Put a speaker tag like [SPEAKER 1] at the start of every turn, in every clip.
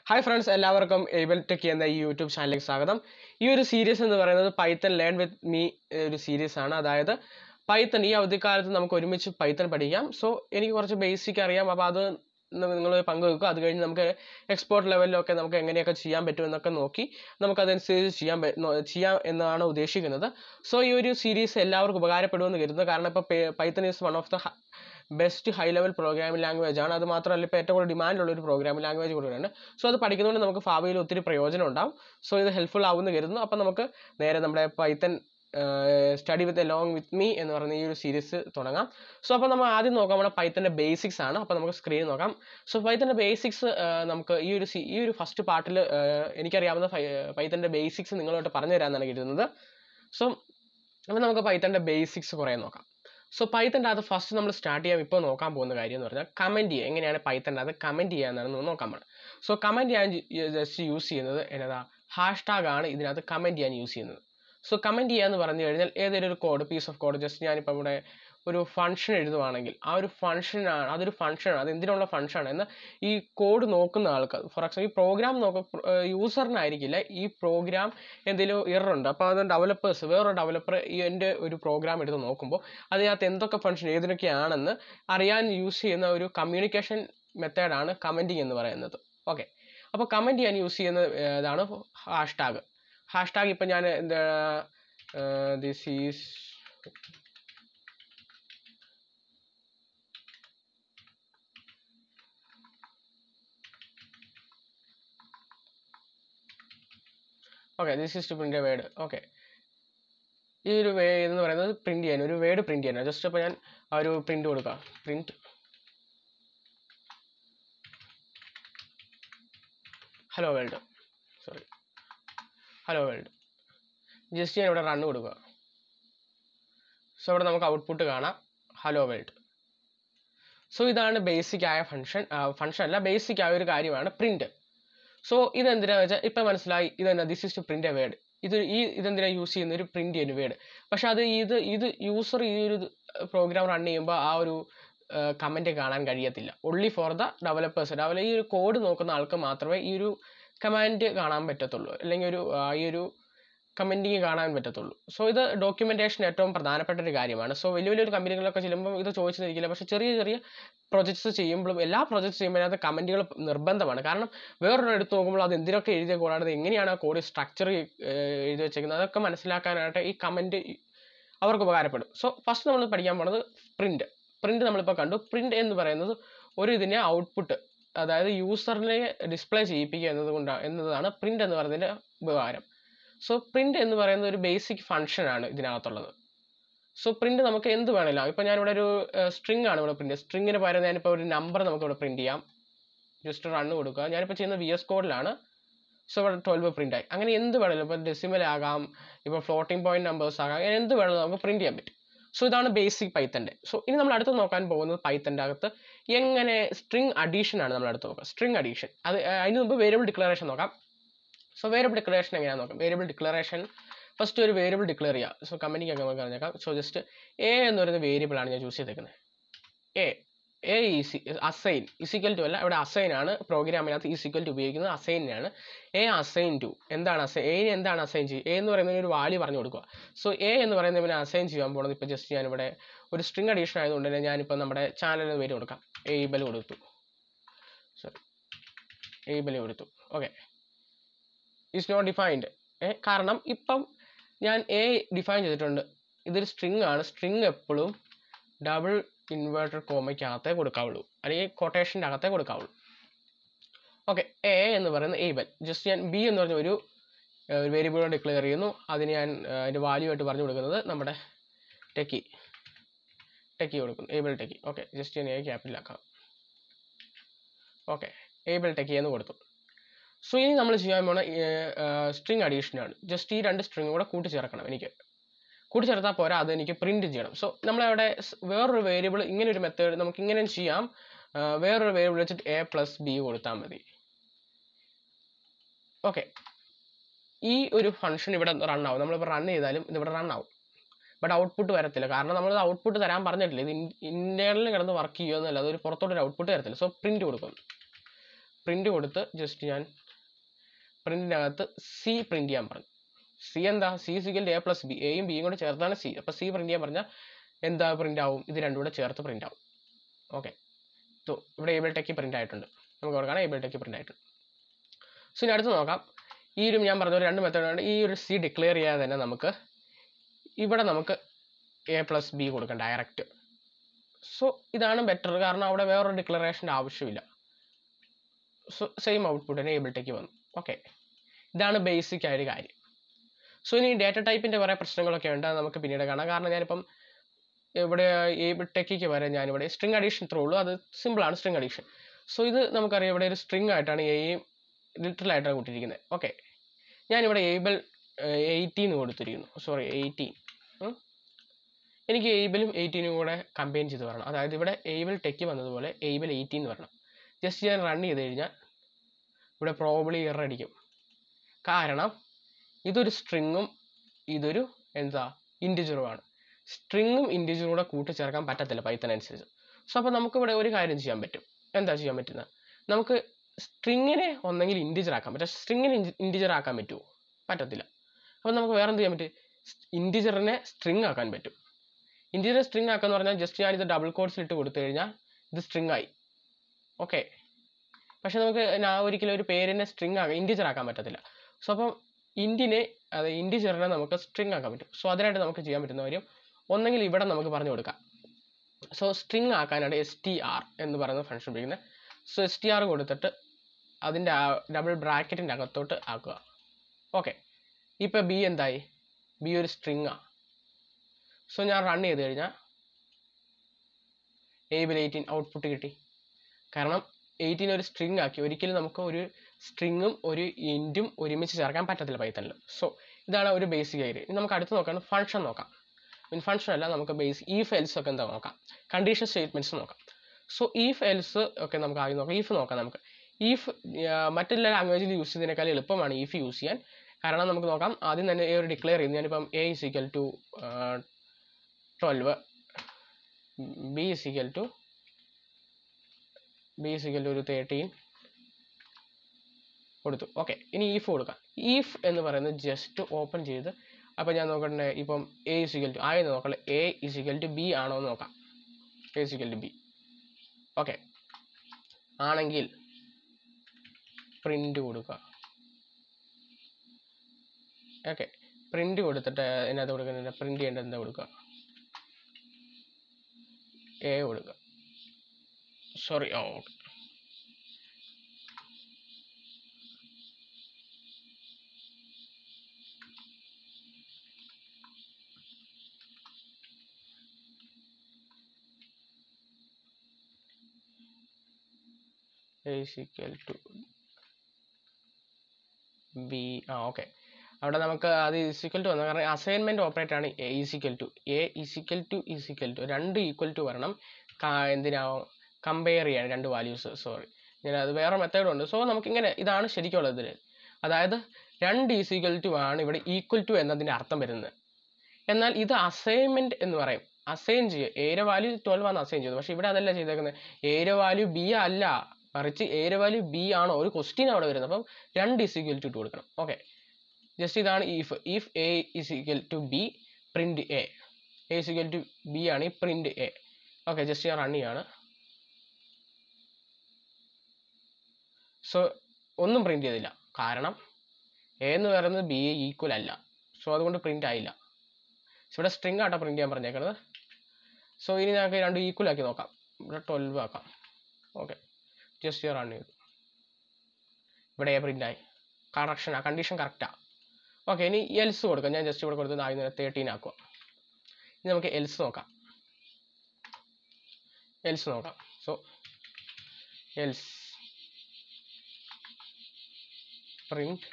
[SPEAKER 1] hi friends എല്ലാവർക്കും able tech എന്ന ഈ യൂട്യൂബ് ചാനലിലേക്ക് സ്വാഗതം ഈ ഒരു സീരീസ് എന്ന് പറയുന്നത് പൈത്തൺ ലേൺ വിത്ത് മീ ഒരു സീരീസ് ആണ് അതായത് പൈത്തൺ ഈ അവധിക്കാലത്ത് നമുക്ക് ഒരുമിച്ച് പൈത്തൺ പഠിക്കാം സോ എനിക്ക് കുറച്ച് ബേസിക് അറിയാം അപ്പോൾ അത് നിങ്ങൾ പങ്കുവെക്കുക അത് കഴിഞ്ഞ് നമുക്ക് എക്സ്പോർട്ട് ലെവലിലൊക്കെ നമുക്ക് എങ്ങനെയൊക്കെ ചെയ്യാൻ പറ്റുമെന്നൊക്കെ നോക്കി നമുക്കതനുസരിച്ച് ചെയ്യാൻ പ- നോ- ചെയ്യാം എന്നാണ് ഉദ്ദേശിക്കുന്നത് സോ ഈ ഒരു സീരീസ് എല്ലാവർക്കും ഉപകാരപ്പെടുമെന്ന് കരുതുന്നു കാരണം ഇപ്പോൾ Python is one of the best high level programming language ആണ് അത് മാത്രമല്ല ഇപ്പോൾ ഏറ്റവും കൂടുതൽ ഡിമാൻഡുള്ള ഒരു പ്രോഗ്രാമിംഗ് ലാംഗ്വേജ് കൂടിയാണ് സോ അത് പഠിക്കുന്നതുകൊണ്ട് നമുക്ക് ഭാവിയിൽ ഒത്തിരി പ്രയോജനം ഉണ്ടാവും സോ ഇത് ഹെൽപ്ഫുൾ ആവുമെന്ന് കരുതുന്നു അപ്പോൾ നമുക്ക് നേരെ നമ്മുടെ Python study with along with me എന്ന് പറയുന്ന ഈ ഒരു സീരീസ് തുടങ്ങാം സോ അപ്പോൾ നമ്മൾ ആദ്യം നോക്കാം നമ്മുടെ പൈത്തൻ്റെ ബേസിക്സ് ആണ് അപ്പോൾ നമുക്ക് സ്ക്രീൻ നോക്കാം സോ പൈത്തൻ്റെ ബേസിക്സ് നമുക്ക് ഈ ഒരു സി- ഈ ഒരു ഫസ്റ്റ് പാർട്ടിൽ എനിക്കറിയാവുന്ന പൈത്തൻ്റെ ബേസിക്സ് നിങ്ങളോട്ട് പറഞ്ഞു തരാമെന്നാണ് കരുതുന്നത് സോ അപ്പോൾ നമുക്ക് പൈത്തൻ്റെ ബേസിക്സ് കുറേ നോക്കാം സോ പൈത്തൻ്റെ അത് ഫസ്റ്റ് നമ്മൾ സ്റ്റാർട്ട് ചെയ്യാൻ ഇപ്പോൾ നോക്കാൻ പോകുന്ന കാര്യം എന്ന് പറഞ്ഞാൽ കമൻറ്റ് ചെയ്യുക എങ്ങനെയാണ് പൈത്തൻ്റെ അത് കമൻറ്റ് ചെയ്യാന്നാണ് നമ്മൾ നോക്കാൻ പോകുന്നത് സോ കമൻറ്റ് ചെയ്യാൻ ജസ്റ്റ് യൂസ് ചെയ്യുന്നത് എന്നതാ ഹാഷ് ടാഗ് ആണ് ഇതിനകത്ത് കമൻറ്റ് ചെയ്യാൻ യൂസ് ചെയ്യുന്നത് സോ കമൻറ്റ് ചെയ്യുക എന്ന് പറഞ്ഞു കഴിഞ്ഞാൽ ഏതെങ്കിലും ഒരു code piece of code just ഞാനിപ്പോൾ ഇവിടെ ഒരു ഫംഗ്ഷൻ എഴുതുവാണെങ്കിൽ ആ ഒരു ഫംഗ്ഷനാണ് അതൊരു ഫംഗ്ഷനാണ് അത് എന്തിനുള്ള ഫംഗ്ഷനാണ് എന്ന് ഈ കോഡ് നോക്കുന്ന ആൾക്ക് ഫോർ എക്സാമ്പിൾ ഈ പ്രോഗ്രാം നോക്ക യൂസറിനായിരിക്കില്ല ഈ പ്രോഗ്രാം എന്തെങ്കിലും എറർ ഉണ്ട് അപ്പോൾ അത് ഡെവലപ്പേഴ്സ് വേറൊരു ഡെവലപ്പർ ഈ എൻ്റെ ഒരു പ്രോഗ്രാം എടുത്ത് നോക്കുമ്പോൾ അതിനകത്ത് എന്തൊക്കെ ഫംഗ്ഷൻ ഏതിനൊക്കെയാണെന്ന് അറിയാൻ യൂസ് ചെയ്യുന്ന ഒരു കമ്മ്യൂണിക്കേഷൻ മെത്തേഡാണ് കമൻറ്റിങ് എന്ന് പറയുന്നത് ഓക്കെ അപ്പോൾ കമൻറ്റ് ചെയ്യാൻ യൂസ് ചെയ്യുന്ന ഏർ, ഇതാണ് ഹാഷ് ടാഗ് ഹാഷ് ടാഗ് ഇപ്പം ഞാൻ എന്താ this is okay this is to print a word okay ഈ ഒരു വേ എന്ന് പറയുന്നത് പ്രിൻറ്റ് ചെയ്യാൻ ഒരു വേർഡ് പ്രിൻറ്റ് ചെയ്യാൻ ജസ്റ്റ് അപ്പോൾ ഞാൻ ആ ഒരു പ്രിൻറ്റ് കൊടുക്കാം print hello world sorry hello world just ഞാൻ ഇവിടെ റണ്ണ് കൊടുക്കുക സോ ഇവിടെ നമുക്ക് ഔട്ട്പുട്ട് കാണാം ഹലോ വേൾഡ് സോ ഇതാണ് ബേസിക് ആയ ഫംഗ്ഷൻ ഫംഗ്ഷൻ അല്ല ബേസിക് ആയ ഒരു കാര്യമാണ് പ്രിന്റ് സോ ഇതെന്തിനാന്ന് വെച്ചാൽ ഇപ്പം മനസ്സിലായി ഇതെന്നാ this is to print a word ഇത് ഈ ഇതെന്തിനാ യൂസ് ചെയ്യുന്ന ഒരു പ്രിന്റ് ചെയ്യുന്ന വേർഡ് പക്ഷെ അത് ഇത് ഇത് യൂസർ ഈ ഒരു പ്രോഗ്രാം റൺ ചെയ്യുമ്പോൾ ആ ഒരു കമൻറ്റ് കാണാൻ കഴിയത്തില്ല only for the developers develop ഈ ഒരു കോഡ് നോക്കുന്ന ആൾക്ക് മാത്രമേ ഈ ഒരു കമാൻഡ് കാണാൻ പറ്റത്തുള്ളൂ അല്ലെങ്കിൽ ഒരു ആ, ഈ ഒരു കമൻറ്റിങ് കാണാൻ പറ്റത്തുള്ളൂ സോ ഇത് ഡോക്യുമെൻറ്റേഷൻ ഏറ്റവും പ്രധാനപ്പെട്ട ഒരു കാര്യമാണ് സോ വലിയ വലിയൊരു കമ്പനികളിലൊക്കെ ചെല്ലുമ്പോൾ ഇത് ചോദിച്ചിരിക്കില്ല പക്ഷേ ചെറിയ ചെറിയ പ്രൊജക്ട്സ് ചെയ്യുമ്പോഴും എല്ലാ പ്രൊജക്ട്സ് ചെയ്യുമ്പോൾ അതിനകത്ത് കമൻറ്റുകൾ നിർബന്ധമാണ് കാരണം വേറൊരു എടുത്ത് നോക്കുമ്പോൾ അത് എന്തിനൊക്കെ എഴുതിയ കോഡാണ് അത് എങ്ങനെയാണ് ആ കോഡ് സ്ട്രക്ചർ എഴുതി വെച്ചേക്കുന്നത് അതൊക്കെ മനസ്സിലാക്കാനായിട്ട് ഈ കമൻറ്റ് അവർക്ക് ഉപകാരപ്പെടും സോ ഫസ്റ്റ് നമ്മൾ പഠിക്കാൻ പോണത് പ്രിൻറ്റ് പ്രിൻറ്റ് നമ്മളിപ്പോൾ കണ്ടു പ്രിൻറ്റ് എന്ന് പറയുന്നത് ഒരു ഇതിനെ ഔട്ട്പുട്ട് അതായത് യൂസറിനെ ഡിസ്പ്ലേ ചെയ്യിപ്പിക്കുക എന്നത് കൊണ്ടാണ് എന്നതാണ് പ്രിൻറ്റ് എന്ന് പറയുന്നതിൻ്റെ ഉപകാരം സോ പ്രിൻറ്റ് എന്ന് പറയുന്ന ഒരു ബേസിക് ഫംഗ്ഷൻ ആണ് ഇതിനകത്തുള്ളത് സോ പ്രിൻറ്റ് നമുക്ക് എന്ത് വേണമല്ലോ ഇപ്പോൾ ഞാനിവിടെ ഒരു സ്ട്രിങ് ആണ് ഇവിടെ പ്രിൻറ്റ് സ്ട്രിങ്ങിന് പകരം ഞാനിപ്പോൾ ഒരു നമ്പർ നമുക്ക് ഇവിടെ പ്രിൻറ്റ് ചെയ്യാം ജസ്റ്റ് റണ്ണ് കൊടുക്കുക ഞാനിപ്പോൾ ചെയ്യുന്ന വി എസ് കോഡിലാണ് സോ ഇവിടെ ട്വൽവ് പ്രിൻ്റ് ആയി അങ്ങനെ എന്ത് വേണമല്ലോ ഇപ്പോൾ ഡെസിമൽ ആകാം ഇപ്പോൾ ഫ്ലോട്ടിംഗ് പോയിന്റ് നമ്പേഴ്സ് ആകാം അങ്ങനെ എന്ത് വേണമെങ്കിലും നമുക്ക് പ്രിൻറ്റ് ചെയ്യാൻ പറ്റും സോ ഇതാണ് ബേസിക് പൈത്തൻ്റെ സോ ഇനി നമ്മൾ അടുത്ത് നോക്കാൻ പോകുന്നത് പൈത്തൻ്റെ അകത്ത് എങ്ങനെ സ്ട്രിങ് അഡീഷൻ ആണ് നമ്മൾ അടുത്ത് നോക്കുക സ്ട്രിങ് അഡീഷൻ അത് ആ, അതിന് മുമ്പ് വേരിയബിൾ ഡിക്ലറേഷൻ നോക്കാം സോ വേരിയബിൾ ഡിക്ലറേഷൻ എങ്ങനെയാണെന്ന് നോക്കാം വേരിയബിൾ ഡിക്ലറേഷൻ ഫസ്റ്റ് ഒരു വേരിയബിൾ ഡിക്ലെയർ ചെയ്യുക സോ കമ്പനിക്ക് ഒക്കെ നമുക്ക് പറഞ്ഞേക്കാം സോ ജസ്റ്റ് എ എന്ന് പറയുന്ന വേരിയബിൾ ആണ് ഞാൻ ചൂസ് ചെയ്തേക്കുന്നത് A A easy assign is equal to അല്ല ഇവിടെ അസൈൻ ആണ് പ്രോഗ്രാമിനകത്ത് ഈസിക്കൽ ടു ഉപയോഗിക്കുന്നത് അസൈനാണ് എ അസൈൻ ടു എന്താണ് അസൈൻ എ എന്താണ് അസൈൻ ചെയ്യുക എ എന്ന് പറയുന്നതിന് ഒരു വാല്യൂ പറഞ്ഞു കൊടുക്കുക സോ എ എന്ന് പറയുന്നത് പിന്നെ അസൈൻ ചെയ്യാൻ പോകുന്നത് ഇപ്പോൾ ജസ്റ്റ് ഞാനിവിടെ ഒരു സ്ട്രിങ് അഡീഷൻ ആയതുകൊണ്ട് തന്നെ ഞാനിപ്പോൾ നമ്മുടെ ചാനലിന് പേര് കൊടുക്കാം എയ്ബൽ കൊടുത്തു സോറി എയ്ബൽ കൊടുത്തു ഓക്കെ ഈസ് നോട്ട് ഡിഫൈൻഡ് കാരണം ഇപ്പം ഞാൻ എ ഡിഫൈൻ ചെയ്തിട്ടുണ്ട് ഇതൊരു സ്ട്രിങ് ആണ് സ്ട്രിങ് എപ്പോഴും ഡബിൾ ഇൻവേർട്ടർ കോമയ്ക്കകത്തേ കൊടുക്കാവുള്ളൂ അല്ലെങ്കിൽ കൊട്ടേഷൻ്റെ അകത്തേ കൊടുക്കാവുള്ളൂ ഓക്കെ എ എന്ന് പറയുന്ന ഏബൽ ജസ്റ്റ് ഞാൻ ബി എന്ന് പറഞ്ഞ ഒരു വേരിയബിൾ ഡിക്ലെയർ ചെയ്യുന്നു അതിന് ഞാൻ ആ, അതിൻ്റെ വാല്യൂ ആയിട്ട് പറഞ്ഞു കൊടുക്കുന്നത് നമ്മുടെ ടെക്കി ടെക്കി കൊടുക്കുന്നു ഏബിൾ ടെക്കി ഓക്കെ ജസ്റ്റ് ഞാൻ എ ക്യാപിറ്റലാക്കാം ഓക്കെ ഏബിൾ ടെക്കി എന്ന് കൊടുത്തു സോ ഇനി നമ്മൾ ചെയ്യാൻ പോണ സ്ട്രിങ് അഡീഷൻ ആണ് ജസ്റ്റ് ഈ രണ്ട് സ്ട്രിങ് കൂടെ കൂട്ടിച്ചേർക്കണം എനിക്ക് കൂട്ടിച്ചേർത്താൽ പോരാ അത് എനിക്ക് പ്രിന്റ് ചെയ്യണം സോ നമ്മളവിടെ സ് വേറൊരു വേരിയബിൾ ഇങ്ങനെ ഒരു മെത്തേഡ് നമുക്ക് ഇങ്ങനെ ചെയ്യാം ആ, വേറൊരു വേരിയബിൾ വെച്ചിട്ട് എ പ്ലസ് ബി കൊടുത്താൽ മതി ഓക്കെ ഈ ഒരു ഫംഗ്ഷൻ ഇവിടെ റൺ ആവും നമ്മളിപ്പോൾ റൺ ചെയ്താലും ഇത് ഇവിടെ റൺ ആവും ബട്ട് ഔട്ട്പുട്ട് വരത്തില്ല കാരണം നമ്മൾ ഔട്ട്പുട്ട് തരാൻ പറഞ്ഞിട്ടില്ല ഇത് ഇൻറ്റേർണലിൽ കിടന്ന് വർക്ക് ചെയ്യുമെന്നല്ല അതൊരു പുറത്തോട്ടൊരു ഔട്ട്പുട്ട് തരത്തില്ല സോ പ്രിന്റ് കൊടുക്കും പ്രിൻ്റ് കൊടുത്ത് ജസ്റ്റ് ഞാൻ പ്രിൻറ്റിനകത്ത് സി പ്രിൻ്റ് ചെയ്യാൻ പറഞ്ഞു സി എന്താ C is equal A plus B എയും ബിയും കൂടെ ചേർത്താണ് സി അപ്പോൾ സി പ്രിൻ്റ് ചെയ്യാൻ പറഞ്ഞാൽ എന്താ പ്രിൻ്റ് ആവും ഇത് രണ്ടും കൂടെ ചേർത്ത് പ്രിൻ്റ് ആവും ഓക്കെ സോ ഇവിടെ ഏബിൾ ടെക്ക് പ്രിൻ്റ് ആയിട്ടുണ്ട് നമുക്ക് കൊടുക്കണം ഏബിൾ ടെക്ക് പ്രിൻ്റ് ആയിട്ടുണ്ട് സോ ഇനി അടുത്ത് നോക്കാം ഈ ഒരു ഞാൻ പറഞ്ഞ പോലെ രണ്ട് മെത്തേഡുണ്ട് ഈ ഒരു സി ഡിക്ലെയർ ചെയ്യാതെ തന്നെ നമുക്ക് ഇവിടെ നമുക്ക് എ പ്ലസ് ബി കൊടുക്കാം ഡയറക്റ്റ് സോ ഇതാണ് ബെറ്റർ കാരണം അവിടെ വേറൊരു ഡിക്ലറേഷൻ്റെ ആവശ്യമില്ല സോ സെയിം ഔട്ട്പുട്ട് തന്നെ ഏബിളിലേക്ക് വന്നു ഓക്കെ ഇതാണ് ബേസിക് ആയ ഒരു കാര്യം സോ ഇനി ഡേറ്റ ടൈപ്പിൻ്റെ കുറേ പ്രശ്നങ്ങളൊക്കെ ഉണ്ട് അത് നമുക്ക് പിന്നീട് കാണാം കാരണം ഞാനിപ്പം ഇവിടെ ഏബിൾടെക്കിക്ക് വരെ ഞാനിവിടെ സ്ട്രിങ് അഡീഷൻ ത്രൂ ഉള്ളൂ അത് സിമ്പിളാണ് സ്ട്രിങ് അഡീഷൻ സോ ഇത് നമുക്കറിയാം ഇവിടെ ഒരു സ്ട്രിങ് ആയിട്ടാണ് എയും ലിറ്ററൽ ആയിട്ടാണ് കൊടുത്തിരിക്കുന്നത് ഓക്കെ ഞാനിവിടെ ഏബിൾ എയ്റ്റീൻ കൊടുത്തിരിക്കുന്നു സോറി എയ്റ്റീൻ എനിക്ക് ഏബിളും എയ്റ്റീനും കൂടെ കമ്പൈൻ ചെയ്ത് വരണം അതായത് ഇവിടെ ഏബിൾ ടെക്ക് വന്നതുപോലെ ഏബിൾ എയ്റ്റീൻ വരണം ജസ്റ്റ് ഞാൻ റൺ ചെയ്ത് കഴിഞ്ഞാൽ ഇവിടെ പ്രോബ്ലി എറർ അടിക്കും കാരണം ഇതൊരു സ്ട്രിങ്ങും ഇതൊരു എന്താ ഇൻറ്റിജറുമാണ് സ്ട്രിങ്ങും ഇൻറ്റിജറും കൂടെ കൂട്ടിച്ചേർക്കാൻ പറ്റത്തില്ല പൈത്തൺ അനുസരിച്ച് സോ അപ്പോൾ നമുക്കിവിടെ ഒരു കാര്യം ചെയ്യാൻ പറ്റും എന്താ ചെയ്യാൻ പറ്റുന്നത് നമുക്ക് സ്ട്രിങ്ങിനെ ഒന്നെങ്കിൽ ഇൻറ്റിജർ ആക്കാൻ പറ്റും സ്ട്രിങ്ങിനെ ഇൻറ്റിജർ ആക്കാൻ പറ്റുമോ പറ്റത്തില്ല അപ്പോൾ നമുക്ക് വേറെ എന്ത് ചെയ്യാൻ പറ്റും ഇൻറ്റിജറിനെ സ്ട്രിങ് ആക്കാൻ പറ്റും ഇൻറ്റിജർ സ്ട്രിങ് ആക്കാന്ന് പറഞ്ഞാൽ ജസ്റ്റ് ഞാനിത് ഡബിൾ കോഡ്സിൽ ഇട്ട് കൊടുത്തു കഴിഞ്ഞാൽ ഇത് സ്ട്രിങ് ആയി ഓക്കെ പക്ഷെ നമുക്ക് ഞാൻ ഒരിക്കലും ഒരു പേരിനെ സ്ട്രിങ് ആക്കാൻ ഇൻറ്റിജർ ആക്കാൻ പറ്റത്തില്ല സോ അപ്പം ഇൻറ്റിനെ അത് ഇൻറ്റിജറിനെ നമുക്ക് സ്ട്രിങ് ആക്കാൻ പറ്റും സോ അതിനായിട്ട് നമുക്ക് ചെയ്യാൻ പറ്റുന്ന കാര്യം ഒന്നെങ്കിൽ ഇവിടെ നമുക്ക് പറഞ്ഞു കൊടുക്കാം സോ സ്ട്രിങ് ആക്കാനാണ് എസ് ടി ആർ എന്ന് പറയുന്ന ഫംഗ്ഷൻ ഉപയോഗിക്കുന്നത് സോ എസ് ടി ആർ കൊടുത്തിട്ട് അതിൻ്റെ ആ ഡബിൾ ബ്രാക്കറ്റിൻ്റെ അകത്തോട്ട് ആക്കുക ഓക്കെ ഇപ്പോൾ ബി എന്തായി ബി ഒരു സ്ട്രിങ്ങാണ് സോ ഞാൻ റൺ ചെയ്ത് കഴിഞ്ഞാൽ ഏബിൾ എയ്റ്റീൻ ഔട്ട്പുട്ട് കിട്ടി കാരണം എയ്റ്റീൻ ഒരു സ്ട്രിങ് ആക്കി ഒരിക്കലും നമുക്ക് ഒരു സ്ട്രിങ്ങും ഒരു ഇൻറ്റും ഒരുമിച്ച് ചേർക്കാൻ പറ്റത്തില്ല പൈത്തണിൽ സോ ഇതാണ് ഒരു ബേസിക് ഐഡിയ ഇനി നമുക്ക് അടുത്ത് നോക്കാം ഫംഗ്ഷൻ നോക്കാം മീൻ ഫംഗ്ഷൻ അല്ല നമുക്ക് ബേസ് ഈഫ് എൽസ് ഒക്കെ എന്താ നോക്കാം കണ്ടീഷൻ സ്റ്റേറ്റ്മെൻറ്റ്സ് നോക്കാം സോ ഈഫ് എൽസ് ഒക്കെ നമുക്ക് ആദ്യം നോക്കാം ഈഫ് നോക്കാം നമുക്ക് ഈഫ് മറ്റുള്ള ലാംഗ്വേജിൽ യൂസ് ചെയ്യുന്നതിനേക്കാൾ എളുപ്പമാണ് ഈഫ് യൂസ് ചെയ്യാൻ കാരണം നമുക്ക് നോക്കാം ആദ്യം തന്നെ എ ഒരു ഡിക്ലെയർ ചെയ്യുന്നു ഞാനിപ്പം A is equal to twelve B is equal to B is equal to ഒരു തേർട്ടീൻ കൊടുത്തു ഓക്കെ ഇനി ഈഫ് കൊടുക്കാം ഈഫ് എന്ന് പറയുന്നത് ജസ്റ്റ് ഓപ്പൺ ചെയ്ത് അപ്പോൾ ഞാൻ നോക്കണ്ടേ ഇപ്പം എ ഇസ് ഈക്വൽ ടു ആയെന്ന് നോക്കണേ A is equal to B ആണോ എന്ന് നോക്കാം A is equal to B okay ആണെങ്കിൽ പ്രിൻ്റ് കൊടുക്കുക ഓക്കെ പ്രിൻ്റ് കൊടുത്തിട്ട് ഇതിനകത്ത് കൊടുക്കുന്നില്ല പ്രിൻ്റ് ചെയ്യേണ്ടത് എന്താ കൊടുക്കുക എ കൊടുക്കുക sorry oh okay is equal to B ആ ഓക്കെ അവിടെ നമുക്ക് അത് ഈസിക്കൽ ടു വന്നു കാരണം അസൈൻമെന്റ് ഓപ്പറേറ്റർ ആണ് A is equal to A is equal to is equal to രണ്ട് ഈക്വൽ ടു വരണം കാ- എന്തിനാ കമ്പയർ ചെയ്യാൻ രണ്ട് വാല്യൂസ് സോറി ഞാൻ അത് വേറെ മെത്തേഡും ഉണ്ട് സോ നമുക്കിങ്ങനെ ഇതാണ് ശരിക്കുള്ളത് ഇതിൽ അതായത് രണ്ട് ഈസിക്കൽ ടു ആണ് ഇവിടെ ഈക്വൽ ടു എന്നതിൻ്റെ അർത്ഥം വരുന്നത് എന്നാൽ ഇത് അസൈൻമെന്റ് എന്ന് പറയും അസൈൻ ചെയ്യുക ഏര വാല്യൂ ട്വൽവ് ആണ് അസൈൻ ചെയ്തത് പക്ഷെ ഇവിടെ അതല്ല ചെയ്തേക്കുന്നത് ഏര വാല്യൂ ബി അല്ല മറിച്ച് ഏര വാല്യൂ ബി ആണോ ഒരു ക്വസ്റ്റ്യൻ അവിടെ വരുന്നത് അപ്പം രണ്ട് ഇസ് ഈക്വൽ ടു കൊടുക്കണം ഓക്കെ ജസ്റ്റ് ഇതാണ് if if A is equal to B print A A is equal to B ആണ് ഈ പ്രിന്റ് എ ഓക്കെ ജസ്റ്റ് ഞാൻ റൺ ചെയ്യാണ് സോ ഒന്നും പ്രിന്റ് ചെയ്തില്ല കാരണം എ എന്ന് പറയുന്നത് ബി ഈക്വൽ അല്ല സോ അതുകൊണ്ട് പ്രിന്റ് ആയില്ല So, ഇവിടെ സ്ട്രിങ് ആട്ടോ പ്രിന്റ് ചെയ്യാൻ പറഞ്ഞേക്കുന്നത് സോ ഇനി ഞങ്ങൾക്ക് രണ്ട് ഈക്വൽ ആക്കി നോക്കാം ഇവിടെ ട്വൽവ് ആക്കാം ഓക്കെ ജസ്റ്റ് റൺ ചെയ്തു ഇവിടെ എ പ്രിന്റ് ആയി കറക്ഷൻ ആ കണ്ടീഷൻ കറക്റ്റാ ഓക്കെ ഇനി എൽസ് കൊടുക്കാം ഞാൻ ജസ്റ്റ് ഇവിടെ കൊടുത്തത് ആദ്യം തന്നെ തേർട്ടീൻ ആക്കുക ഇനി നമുക്ക് എൽസ് നോക്കാം എൽസ് നോക്കാം സോ എൽസ് പ്രിന്റ്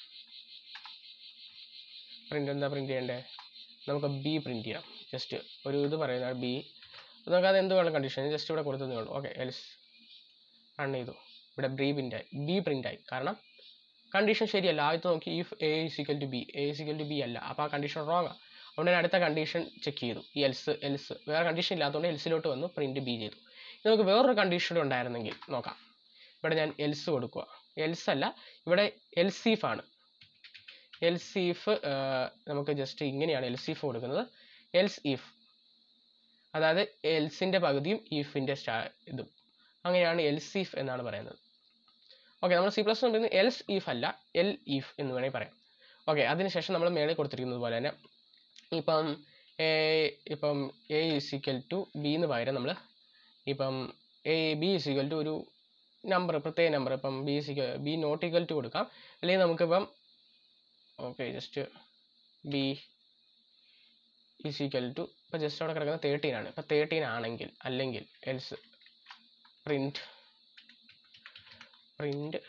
[SPEAKER 1] പ്രിന്റ് എന്താ പ്രിന്റ് ചെയ്യണ്ടേ നമുക്ക് ബി പ്രിന്റ് ചെയ്യാം ജസ്റ്റ് ഒരു ഇത് പറയുന്ന ബി നമുക്ക് അത് എന്ത് വേണം കണ്ടീഷൻ ജസ്റ്റ് ഇവിടെ കൊടുത്തതേ ഉള്ളൂ ഓക്കെ എൽസ് റൺ ചെയ്തു ഇവിടെ ബി പ്രിന്റ് ആയി ബി പ്രിന്റ് ആയി കാരണം കണ്ടീഷൻ ശരിയല്ല ആദ്യത്തെ നോക്കി if A is equal to B A is equal to B അല്ല അപ്പോൾ ആ കണ്ടീഷൻ റോങ് ആണ് അതുകൊണ്ട് ഞാൻ അടുത്ത കണ്ടീഷൻ ചെക്ക് ചെയ്തു ഈ എൽസ് എൽസ് വേറെ കണ്ടീഷൻ ഇല്ലാത്തതുകൊണ്ട് എൽസിലോട്ട് വന്നു പ്രിന്റ് ബി ചെയ്തു ഇനി നമുക്ക് വേറൊരു കണ്ടീഷൻ ഉണ്ടായിരുന്നെങ്കിൽ നോക്കാം ഇവിടെ ഞാൻ എൽസ് കൊടുക്കുക എൽസ് അല്ല ഇവിടെ എൽസീഫ് ആണ് എൽസീഫ് നമുക്ക് ജസ്റ്റ് ഇങ്ങനെയാണ് എൽസീഫ് കൊടുക്കുന്നത് എൽസ് ഇഫ് അതായത് എൽസിൻ്റെ പകുതിയും ഈഫിൻ്റെ സ്റ്റാ ഇതും അങ്ങനെയാണ് എൽസീഫ് എന്നാണ് പറയുന്നത് ഓക്കെ നമ്മൾ സി പ്ലസ് കൊണ്ടിരുന്ന എൽസ് ഈഫ് അല്ല എൽ ഈഫ് എന്ന് വേണമെങ്കിൽ പറയാം ഓക്കെ അതിനുശേഷം നമ്മൾ മേളിൽ കൊടുത്തിരിക്കുന്നത് പോലെ തന്നെ ഇപ്പം എ ഇപ്പം എ ഇസിക്കൽ ടു ബി എന്ന് പകരം നമ്മൾ ഇപ്പം എ ബി ഇസിക്കൽ ടു ഒരു നമ്പർ പ്രത്യേക നമ്പർ ഇപ്പം B is equal B not equal to കൊടുക്കാം അല്ലെങ്കിൽ നമുക്കിപ്പം okay just B is equal to ഇപ്പം ജസ്റ്റ് അവിടെ കിടക്കുന്നത് തേർട്ടീൻ ആണ് ഇപ്പം തേർട്ടീൻ ആണെങ്കിൽ അല്ലെങ്കിൽ else print print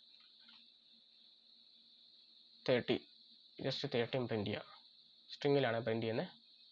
[SPEAKER 1] thirty just thirteen print ചെയ്യുക സ്ട്രിങ്ങിലാണ് പ്രിൻറ്റ് ചെയ്യുന്നത്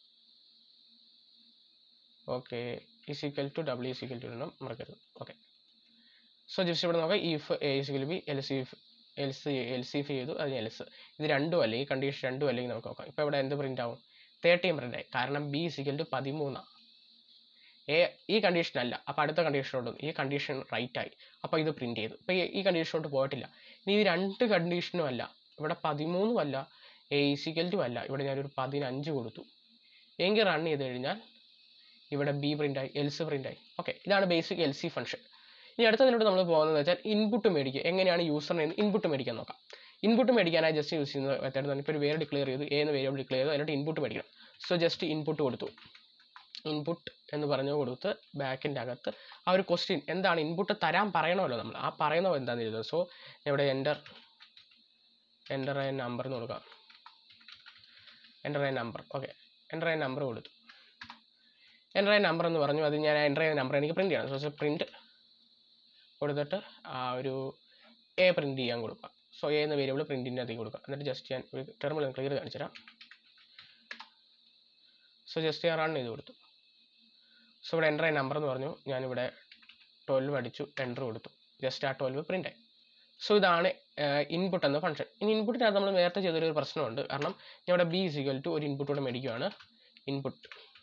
[SPEAKER 1] okay is equal to W is equal to എണ്ണം മറക്കരുത് ഓക്കെ സോ ജസ്റ്റ് ഇവിടെ നോക്കാം if A is equal B else else L C എഫ് ചെയ്തു അതിന് എൽസ് ഇത് രണ്ടും അല്ലെങ്കിൽ ഈ കണ്ടീഷൻ രണ്ടും അല്ലെങ്കിൽ നമുക്ക് നോക്കാം ഇപ്പോൾ ഇവിടെ എന്ത് പ്രിൻ്റ് ആവും തേർട്ടീൻ പ്രിൻ്റ് ആയി കാരണം ബി ഇസിക്കൽ ടു പതിമൂന്നാണ് എ ഈ കണ്ടീഷൻ അല്ല അപ്പോൾ അടുത്ത കണ്ടീഷനോട് ഈ കണ്ടീഷൻ റൈറ്റ് ആയി അപ്പോൾ ഇത് പ്രിൻറ്റ് ചെയ്തു ഇപ്പോൾ ഈ കണ്ടീഷനോട്ട് പോയിട്ടില്ല ഇനി ഈ രണ്ട് കണ്ടീഷനും അല്ല ഇവിടെ പതിമൂന്നും അല്ല എ ഇസിക്കൽ ടു അല്ല ഇവിടെ ഞാനൊരു പതിനഞ്ച് കൊടുത്തു എങ്കിൽ റൺ ചെയ്ത് കഴിഞ്ഞാൽ ഇവിടെ ബി പ്രിൻ്റ് ആയി എൽസ് പ്രിൻ്റ് ആയി ഓക്കെ ഇതാണ് ബേസിക് എൽ സി ഫംഗ്ഷൻ ഇനി അടുത്തതിലോട്ട് നമ്മൾ പോകുന്നത് വെച്ചാൽ ഇൻപുട്ട് മേടിക്കുക എങ്ങനെയാണ് യൂസറിനെ ഇൻപുട്ട് മേടിക്കാൻ നോക്കാം ഇൻപുട്ട് മേടിക്കാനായി ജസ്റ്റ് യൂസ് ചെയ്യുന്ന മെത്തേഡ് തന്നെ ഇപ്പോൾ ഒരു പേര് ഡിക്ലെയർ ചെയ്തു എ എന്ന് വേരിയബിൾ ഡിക്ലെയർ ചെയ്തു അതിനോട്ട് ഇൻപുട്ട് മേടിക്കണം സോ ജസ്റ്റ് ഇൻപുട്ട് കൊടുത്തു ഇൻപുട്ട് എന്ന് പറഞ്ഞു കൊടുത്ത് ബാക്കിൻ്റെ അകത്ത് ആ ഒരു ക്വസ്റ്റ്യൻ എന്താണ് ഇൻപുട്ട് തരാൻ പറയണമല്ലോ നമ്മൾ ആ പറയുന്നത് എന്താണെന്ന് എഴുതുക സോ ഇവിടെ എൻ്റർ എൻ്റർ എ നമ്പർ എന്ന് കൊടുക്കാം enter A number okay enter A number കൊടുത്തു എൻ്റർ എ നമ്പർ എന്ന് പറഞ്ഞു അത് ഞാൻ എൻ്റർ ചെയ്ത നമ്പർ എനിക്ക് പ്രിൻറ്റ് ചെയ്യണം സോ പ്രിൻറ്റ് കൊടുത്തിട്ട് ആ ഒരു എ പ്രിൻറ്റ് ചെയ്യാൻ കൊടുക്കുക സോ എ എന്ന വേരിയബിൾ പ്രിൻറ്റിൻ്റെ അതിൽ കൊടുക്കുക എന്നിട്ട് ജസ്റ്റ് ഞാൻ ഒരു ടെർമിനൽ ക്ലിയർ കാണിച്ചു തരാം സോ ജസ്റ്റ് ഞാൻ റൺ ചെയ്ത് കൊടുത്തു സോ ഇവിടെ എൻ്റർ ആയ നമ്പർ എന്ന് പറഞ്ഞു ഞാനിവിടെ ട്വൽവ് അടിച്ചു എൻ്റർ കൊടുത്തു ജസ്റ്റ് ആ ട്വൽവ് പ്രിൻ്റ് ആയി സോ ഇതാണ് ഇൻപുട്ട് എന്ന ഫംഗ്ഷൻ ഇനി ഇൻപുട്ടിനകത്ത് നമ്മൾ നേരത്തെ ചെയ്തൊരു പ്രശ്നമുണ്ട് കാരണം ഞാൻ ഇവിടെ ബി ഇസിക്വൽ ടു ഒരു ഇൻപുട്ട് കൂടെ മേടിക്കുകയാണ് ഇൻപുട്ട്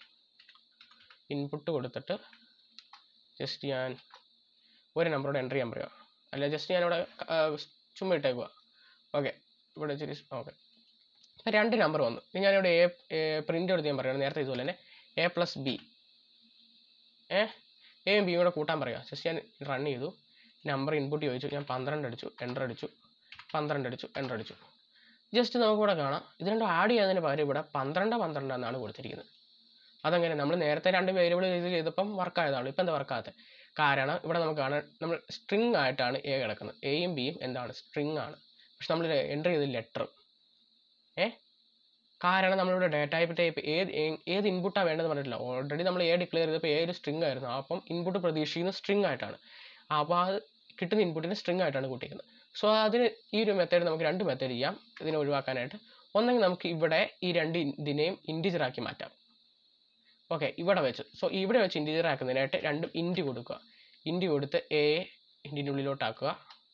[SPEAKER 1] ഇൻപുട്ട് കൊടുത്തിട്ട് ജസ്റ്റ് ഞാൻ ഒരു നമ്പറോട് എൻ്റർ ചെയ്യാൻ പറയുക അല്ല ജസ്റ്റ് ഞാനിവിടെ ചുമ്മാ ഇട്ടേക്കുക ഓക്കെ ഇവിടെ ഇച്ചിരി ഓക്കെ ഇപ്പം രണ്ട് നമ്പർ വന്നു ഇനി ഞാനിവിടെ എ പ്രിൻ്റ് എടുത്ത് ഞാൻ പറയുന്നത് നേരത്തെ ഇതുപോലെ തന്നെ എ പ്ലസ് ബി ഏ എയും ബിയും കൂടെ കൂട്ടാൻ പറയുക ജസ്റ്റ് ഞാൻ റൺ ചെയ്തു നമ്പർ ഇൻപുട്ട് ചോദിച്ചു ഞാൻ പന്ത്രണ്ട് അടിച്ചു എൻ്റർ അടിച്ചു പന്ത്രണ്ട് അടിച്ചു എൻ്റർ അടിച്ചു ജസ്റ്റ് നമുക്കിവിടെ കാണാം ഇത് രണ്ടും ആഡ് ചെയ്യുന്നതിന് പകരം ഇവിടെ പന്ത്രണ്ട് പന്ത്രണ്ട് എന്നാണ് കൊടുത്തിരിക്കുന്നത് അതങ്ങനെ നമ്മൾ നേരത്തെ രണ്ട് വേരിയബിൾ ഇത് ചെയ്തപ്പം വർക്ക് ആയതാണ് ഇപ്പം എന്താ വർക്കാകാത്തത് കാരണം ഇവിടെ നമുക്ക് കാണാൻ നമ്മൾ സ്ട്രിങ് ആയിട്ടാണ് എ കിടക്കുന്നത് എയും ബിയും എന്താണ് സ്ട്രിങ് ആണ് പക്ഷെ നമ്മൾ എൻ്റർ ചെയ്ത് ലെറ്റർ ഏ കാരണം നമ്മളിവിടെ ഡേറ്റ ടൈപ്പ് ടൈപ്പ് ഏത് ഏത് ഇൻപുട്ടാണ് വേണ്ടതെന്ന് പറഞ്ഞിട്ടില്ല ഓൾറെഡി നമ്മൾ എ ഡിക്ലെയർ ചെയ്തപ്പോൾ ഏ ഒരു സ്ട്രിങ് ആയിരുന്നു അപ്പം ഇൻപുട്ട് പ്രതീക്ഷിക്കുന്നത് സ്ട്രിങ് ആയിട്ടാണ് അപ്പോൾ അത് കിട്ടുന്ന ഇൻപുട്ടിനെ സ്ട്രിങ് ആയിട്ടാണ് കൂട്ടിക്കുന്നത് സോ അതിന് ഈ ഒരു മെത്തേഡ് നമുക്ക് രണ്ട് മെത്തേഡ് ചെയ്യാം ഇതിനെ ഒഴിവാക്കാനായിട്ട് ഒന്നെങ്കിൽ നമുക്ക് ഇവിടെ ഈ രണ്ട് ഇതിനെയും ഇൻറ്റിജർ ആക്കി മാറ്റാം ഓക്കെ ഇവിടെ വെച്ച് സോ ഇവിടെ വെച്ച് ഇൻറ്റിജർ ആക്കുന്നതിനായിട്ട് രണ്ടും ഇൻറ്റ് കൊടുക്കുക ഇൻറ്റ് കൊടുത്ത് എ ഇൻറ്റിൻ്റെ ഉള്ളിലോട്ടാക്കുക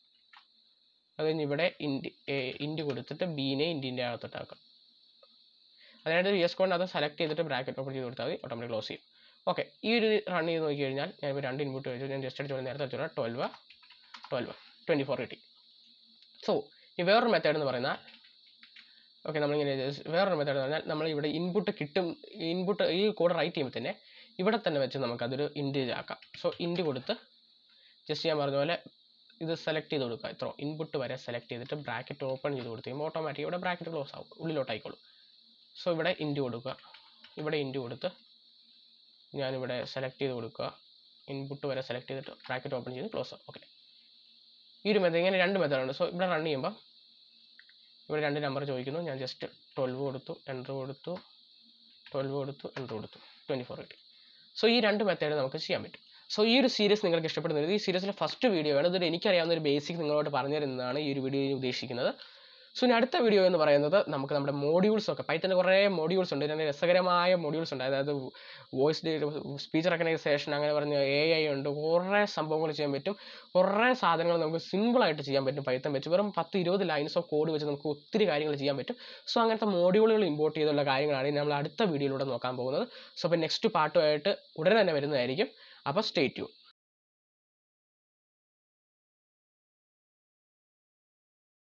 [SPEAKER 1] അത് കഴിഞ്ഞ് ഇവിടെ ഇൻറ്റ് ഇൻറ്റ് കൊടുത്തിട്ട് ബീനെ ഇൻറ്റിൻ്റെ അകത്തോട്ടാക്കുക അതിനായിട്ട് ഒരു എസ് കൊണ്ട് അത് സെലക്ട് ചെയ്തിട്ട് ബ്രാക്കറ്റ് ഓപ്പൺ ചെയ്ത് കൊടുത്താൽ മതി ഓട്ടോമാറ്റിക് ക്ലോസ് ചെയ്യും ഓക്കെ ഈ ഒരു റൺ ചെയ്ത് നോക്കി കഴിഞ്ഞാൽ ഞാനിപ്പോൾ രണ്ട് ഇൻപുട്ട് വെച്ചു ഞാൻ ജസ്റ്റ് അടിച്ചോളൂ നേരത്തെ അടിച്ചോളാം ട്വൽവ് ട്വൽവ് ട്വൻറ്റി ഫോർ കിട്ടി സോ ഈ വേറൊരു മെത്തേഡ് എന്ന് പറയുന്നത് ഓക്കെ നമ്മളിങ്ങനെ വേറൊരു മെത്തേഡ് എന്ന് പറഞ്ഞാൽ നമ്മൾ ഇവിടെ ഇൻപുട്ട് കിട്ടും ഇൻപുട്ട് ഈ കോഡ് റൈറ്റ് ചെയ്യുമ്പോൾ തന്നെ ഇവിടെ തന്നെ വെച്ച് നമുക്കതൊരു ഇൻറ്റീജർ ആക്കാം സോ ഇൻറ്റ് കൊടുത്ത് ജസ്റ്റ് ഞാൻ പറഞ്ഞ പോലെ ഇത് സെലക്ട് ചെയ്ത് കൊടുക്കുക ഇത്ര ഇൻപുട്ട് വരെ സെലക്ട് ചെയ്തിട്ട് ബ്രാക്കറ്റ് ഓപ്പൺ ചെയ്ത് കൊടുത്ത് കഴിയുമ്പോൾ ഓട്ടോമാറ്റിക് ഇവിടെ ബ്രാക്കറ്റ് ക്ലോസ് ആവും ഉള്ളിലോട്ടായിക്കോളും സോ ഇവിടെ ഇൻറ്റ് കൊടുക്കുക ഇവിടെ ഇൻറ്റ് കൊടുത്ത് ഞാനിവിടെ സെലക്ട് ചെയ്ത് കൊടുക്കുക ഇൻപുട്ട് വരെ സെലക്ട് ചെയ്തിട്ട് ബ്രാക്കറ്റ് ഓപ്പൺ ചെയ്ത് ക്ലോസ് ആവും ഓക്കെ ഈ ഒരു മെത്തേഡ് ഇങ്ങനെ രണ്ട് മെത്തേഡുണ്ട് സോ ഇവിടെ റൺ ചെയ്യുമ്പോൾ ഇവിടെ രണ്ട് നമ്പർ ചോദിക്കുന്നു ഞാൻ ജസ്റ്റ് ട്വൽവ് കൊടുത്തു എൻ്റർ കൊടുത്തു ട്വൽവ് കൊടുത്തു എൻ്റർ കൊടുത്തു ട്വൻറ്റി ഫോർ കിട്ടി സോ ഈ രണ്ട് മെത്തേഡ് നമുക്ക് ചെയ്യാൻ പറ്റും സോ ഈ ഒരു സീരീസ് നിങ്ങൾക്ക് ഇഷ്ടപ്പെടുന്നത് ഈ സീരീസിലെ ഫസ്റ്റ് വീഡിയോ ആണ് ഇതൊരു എനിക്കറിയാവുന്ന ഒരു ബേസിക് നിങ്ങളോട് പറഞ്ഞു തരുന്നതാണ് ഈ ഒരു വീഡിയോ ഉദ്ദേശിക്കുന്നത് സോ ഇനി അടുത്ത വീഡിയോ എന്ന് പറയുന്നത് നമുക്ക് നമ്മുടെ മോഡ്യൂൾസ് ഒക്കെ പൈത്തൻ്റെ കുറേ മോഡ്യൂൾസ് ഉണ്ട് ഇതിൻ്റെ രസകരമായ മോഡ്യൂൾസ് ഉണ്ട് അതായത് വോയിസ് സ്പീച്ച് റെക്കഗ്നൈസേഷൻ അങ്ങനെ പറഞ്ഞ എ ഐ ഉണ്ട് കുറേ സംഭവങ്ങൾ ചെയ്യാൻ പറ്റും കുറേ സാധനങ്ങൾ നമുക്ക് സിമ്പിളായിട്ട് ചെയ്യാൻ പറ്റും പൈത്തൻ വെച്ച് വെറും പത്ത് ഇരുപത് ലൈൻസ് ഓഫ് കോഡ് വെച്ച് നമുക്ക് ഒത്തിരി കാര്യങ്ങൾ ചെയ്യാൻ പറ്റും സോ അങ്ങനത്തെ മോഡ്യൂളുകൾ ഇമ്പോർട്ട് ചെയ്തുള്ള കാര്യങ്ങളാണ് ഇനി നമ്മൾ അടുത്ത വീഡിയോയിലൂടെ നോക്കാൻ പോകുന്നത് സോ അപ്പോൾ നെക്സ്റ്റ് പാർട്ടുമായിട്ട് ഉടനെ തന്നെ വരുന്നതായിരിക്കും അപ്പോൾ സ്റ്റേ ട്യൂൺ